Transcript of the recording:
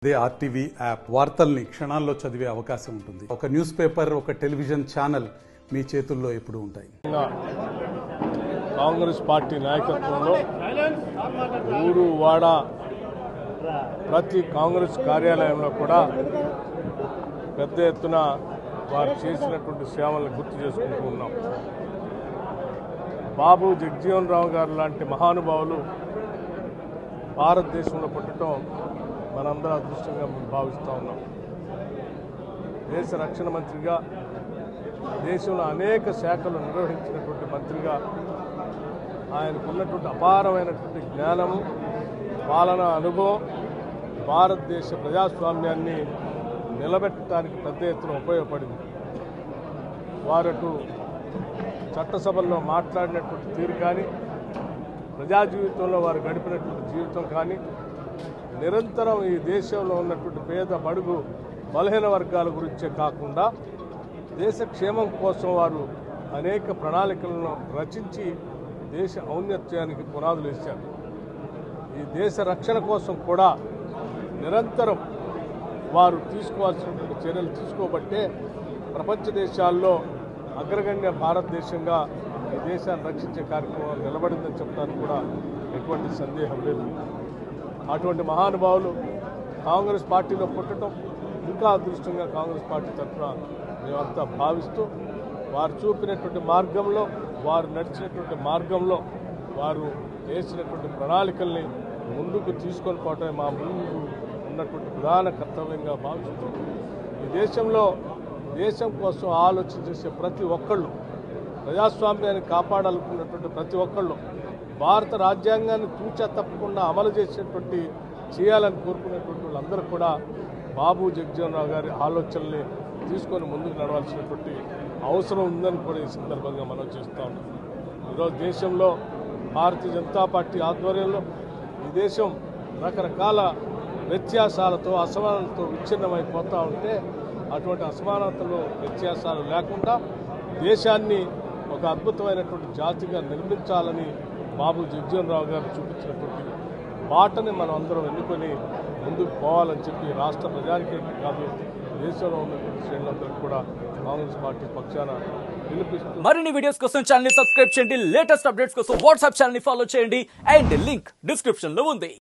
అదే RTV app వార్తల్ని క్షణాల్లో చదివే అవకాశం ఉంటుంది ఒక న్యూస్ పేపర్ ఒక టెలివిజన్ ఛానల్ మీ చేతుల్లో ఎప్పుడూ ఉంటాయి కాంగ్రెస్ పార్టీ నాయకత్వంలో ఊరు వాడ ప్రతి కాంగ్రెస్ కార్యాలయంలో కూడా పెద్ద ఎత్తున వారు చేసినటువంటి సేవలను గుర్తు చేసుకుంటూ ఉన్నాం బాబు జగజీవన్ రావు గారు లాంటి మహానుభావులు భారతదేశంలో పుట్టడం మనందరం అదృష్టంగా మేము భావిస్తూ ఉన్నాం దేశ రక్షణ మంత్రిగా దేశంలో అనేక శాఖలు నిర్వహించినటువంటి మంత్రిగా ఆయనకున్నటువంటి అపారమైనటువంటి జ్ఞానము పాలన అనుభవం భారతదేశ ప్రజాస్వామ్యాన్ని నిలబెట్టడానికి పెద్ద ఎత్తున ఉపయోగపడింది వారటు చట్టసభల్లో మాట్లాడినటువంటి తీరు కానీ ప్రజా జీవితంలో వారు గడిపినటువంటి జీవితం కానీ నిరంతరం ఈ దేశంలో ఉన్నటువంటి పేద బడుగు బలహీన వర్గాల గురించే కాకుండా దేశ క్షేమం కోసం వారు అనేక ప్రణాళికలను రచించి దేశ ఔన్నత్యానికి పునాదులు వేశారు ఈ దేశ రక్షణ కోసం కూడా నిరంతరం వారు తీసుకోవాల్సినటువంటి చర్యలు తీసుకోబట్టే ప్రపంచ దేశాల్లో అగ్రగణ్య భారతదేశంగా ఈ దేశాన్ని రక్షించే కార్యక్రమం నిలబడిందని చెప్పడానికి కూడా ఎటువంటి సందేహం లేదు అటువంటి మహానుభావులు కాంగ్రెస్ పార్టీలో పుట్టడం ఇంకా అదృష్టంగా కాంగ్రెస్ పార్టీ తరఫున మేమంతా భావిస్తూ వారు చూపినటువంటి మార్గంలో వారు నడిచినటువంటి మార్గంలో వారు వేసినటువంటి ప్రణాళికల్ని ముందుకు తీసుకొని పోవటమే మా ముందు ఉన్నటువంటి ప్రధాన కర్తవ్యంగా భావిస్తూ ఈ దేశంలో దేశం కోసం ఆలోచన చేసే ప్రతి ఒక్కళ్ళు ప్రజాస్వామ్యాన్ని కాపాడాలనుకున్నటువంటి ప్రతి ఒక్కళ్ళు భారత రాజ్యాంగాన్ని తూచా తప్పకుండా అమలు చేసేటువంటి చేయాలని కోరుకునేటువంటి వాళ్ళందరూ కూడా బాబు జగజీవన్ రావు గారి ఆలోచనల్ని తీసుకొని ముందుకు నడవాల్సినటువంటి అవసరం ఉందని కూడా ఈ సందర్భంగా మనం చేస్తూ ఉన్నాం ఈరోజు దేశంలో భారతీయ జనతా పార్టీ ఆధ్వర్యంలో ఈ దేశం రకరకాల వ్యత్యాసాలతో అసమానతతో విచ్ఛిన్నమైపోతూ ఉంటే అటువంటి అసమానతలు వ్యత్యాసాలు లేకుండా దేశాన్ని ఒక అద్భుతమైనటువంటి జాతిగా నిర్మించాలని బాబు జగజీవన్ రావు గారు చూపించినటువంటి బాటని మనం అందరం ఎన్నుకొని ముందుకు పోవాలని చెప్పి రాష్ట్ర ప్రజానికి కాదు దేశంలో ఉన్నటువంటి శ్రేణులందరికీ కూడా కాంగ్రెస్ పార్టీ పక్షాన వినిపిస్తూ మరిన్ని వీడియోస్ కోసం ఛానల్ ని సబ్స్క్రైబ్ చేయండి లేటెస్ట్ అప్డేట్స్ కోసం వాట్సాప్ ఛానల్ ని ఫాలో చేయండి అండ్ లింక్ డిస్క్రిప్షన్ లో ఉంది